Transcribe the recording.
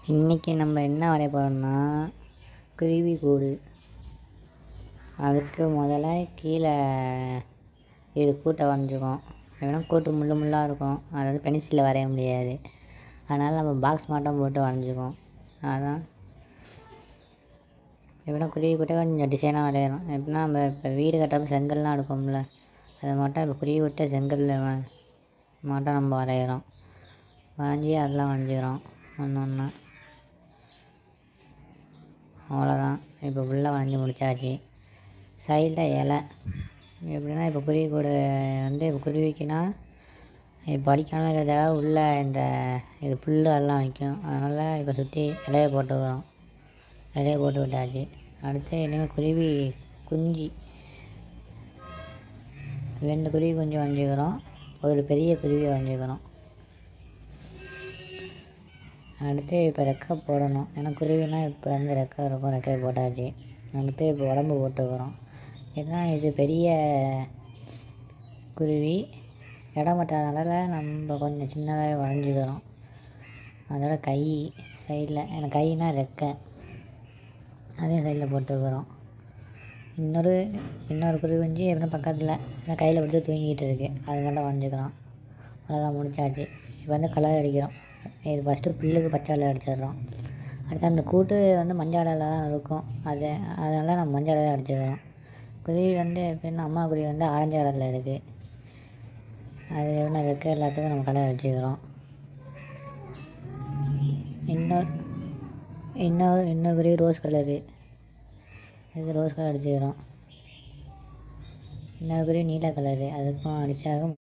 இன்றைக்கி நம்ம என்ன வரைய போகிறோம்னா குருவி கூடு அதுக்கு முதல்ல கீழே இது கூட்டை வரைஞ்சிக்குவோம் எப்படின்னா கூட்டு முள்ளு முள்ளாக இருக்கும் அதாவது பென்சிலில் வரைய முடியாது அதனால் நம்ம பாக்ஸ் மாட்டம் போட்டு வரைஞ்சிக்குவோம் அதான் எப்படின்னா குருவி கூட்டை கொஞ்சம் டிசைனாக வரைகிறோம் எப்படின்னா நம்ம இப்போ வீடு கட்டுறப்ப செங்கல்லாம் எடுப்போம்ல அதை மட்டும் இப்போ குருவி விட்ட செங்கல்ல வ- மட்டும் நம்ம வரைகிறோம் வரைஞ்சி அதெல்லாம் வரைஞ்சிக்கிறோம் ஒன்று ஒன்று அவ்வளோதான் இப்போ ஃபுல்லாக வரைஞ்சி முடிச்சாச்சு சைடில் இலை எப்படின்னா இப்போ குருவி கூடு வந்து இப்போ குருவிக்குன்னா இப்போ அடிக்காமல் இருக்கிறதாக உள்ள இந்த இது புல் அதெல்லாம் வைக்கும் அதனால் இப்போ சுற்றி இலைய போட்டுக்கிறோம் இலைய போட்டு விட்டாச்சு அடுத்து இனிமேல் குருவி குஞ்சு ரெண்டு குருவி குஞ்சு வரைஞ்சிக்கிறோம் ஒரு பெரிய குருவி வரைஞ்சிக்கிறோம் அடுத்து இப்போ ரெக்கை போடணும் ஏன்னா குருவினா இப்போ வந்து ரெக்கை இருக்கும் ரெக்கை போட்டாச்சு அடுத்து இப்போ உடம்பு போட்டுக்கிறோம் இதுதான் இது பெரிய குருவி இடம் பத்தாதனால நம்ம கொஞ்சம் சின்னதாக வரைஞ்சிக்கிறோம் அதோட கை சைடில் எனக்கு கைனா ரெக்கை அதே சைடில் போட்டுக்கிறோம் இன்னொரு இன்னொரு குருவி குஞ்சு எப்படின்னா பக்கத்தில் ஏன்னா கையில் பிடிச்சி தூங்கிட்டு இருக்கு அது மட்டும் வரைஞ்சிக்கிறோம் அவ்வளோதான் முடிச்சாச்சு இப்போ வந்து கலர் அடிக்கிறோம் இது ஃபஸ்ட்டு புல்லுக்கு பச்சை கலர் அடிச்சிடுறோம் அடுத்து அந்த கூட்டு வந்து மஞ்சள் கலரில் தான் இருக்கும் அது அதனால் நம்ம மஞ்சள் கலர் அடிச்சுக்கிறோம் குருவி வந்து எப்படின்னா அம்மா குருவி வந்து ஆரஞ்சு கலரில் இருக்குது அது என்ன இருக்குது எல்லாத்துக்கும் நம்ம கலர் அடிச்சுக்கிறோம் இன்னொரு இன்னொரு இன்னொரு குருவி ரோஸ் கலரு இது ரோஸ் கலர் அடிச்சுக்கிறோம் இன்னொரு குருவி நீல கலரு அதுக்கும் அடித்தாலும்